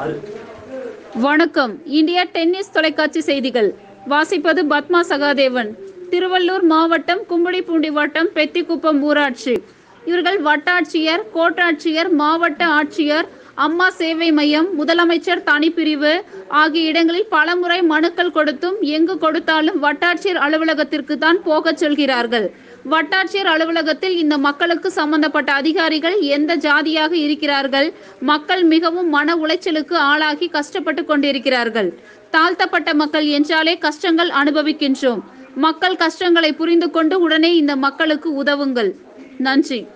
ஆறு வணக்கம் India tennis தொலைக்காட்சி செய்திகள் வாசிப்பது பத்மா சகாதேவன் திருவள்ளூர் மாவட்டம் கும்படிப்பூண்டி வட்டம் பெத்திக்குப்பம் ஊராட்சி இவர்கள் வட்டாட்சியர் கோட்டாட்சியர் மாவட்ட ஆட்சியர் அம்மா சேவை மையம் முதலமைச்சர் தனிப்பிரிவு ஆகிய இடங்களில் பலமுறை மனுக்கள் கொடுத்தும் எங்கு கொடுத்தாலும் வட்டாட்சியர் அலுவலகத்திற்கு தான் போகச் சொல்கிறார்கள் வட்டாட்சியர் அலுவலகத்தில் இந்த மக்களுக்கு சம்பந்தப்பட்ட அதிகாரிகள் எந்த ஜாதியாக இருக்கிறார்கள் மக்கள் மிகவும் மன உளைச்சலுக்கு ஆளாகி கஷ்டப்பட்டு கொண்டிருக்கிறார்கள் தாழ்த்தப்பட்ட மக்கள் என்றாலே கஷ்டங்கள் அனுபவிக்கின்றோம் மக்கள் கஷ்டங்களை புரிந்து கொண்டு உடனே இந்த மக்களுக்கு உதவுங்கள் நன்றி